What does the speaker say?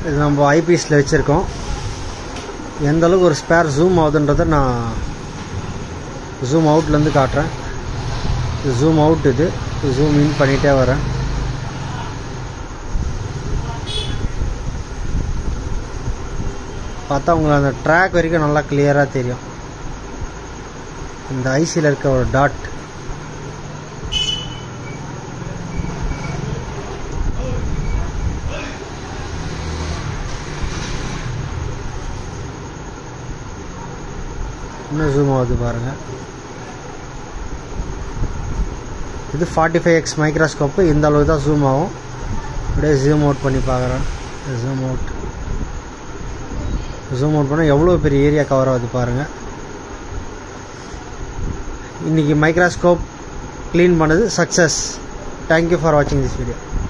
இது நம்ம ஐபீஸில் வச்சுருக்கோம் எந்த அளவுக்கு ஒரு ஸ்பேர் ஜூம் ஆகுதுன்றதை நான் ஜூம் அவுட்லேருந்து காட்டுறேன் ஜூம் அவுட் இது ஜூம் இன் பண்ணிகிட்டே வரேன் பார்த்தா உங்களுக்கு அந்த ட்ராக் வரைக்கும் நல்லா கிளியராக தெரியும் இந்த ஐசியில் இருக்க ஒரு டாட் இன்னும் ஜூம் ஆகுது பாருங்கள் இது ஃபார்ட்டி ஃபைவ் எக்ஸ் மைக்ரோஸ்கோப்பு இந்த அளவு தான் ஜூம் ஆகும் அப்படியே ஜூம் அவுட் பண்ணி பார்க்குறேன் ஜூம் அவுட் ஜூம் அவுட் பண்ணால் எவ்வளோ பெரிய ஏரியா கவர் ஆகுது பாருங்கள் இன்றைக்கி மைக்ரோஸ்கோப் க்ளீன் பண்ணது சக்ஸஸ் தேங்க்யூ ஃபார் வாட்சிங் திஸ் வீடியோ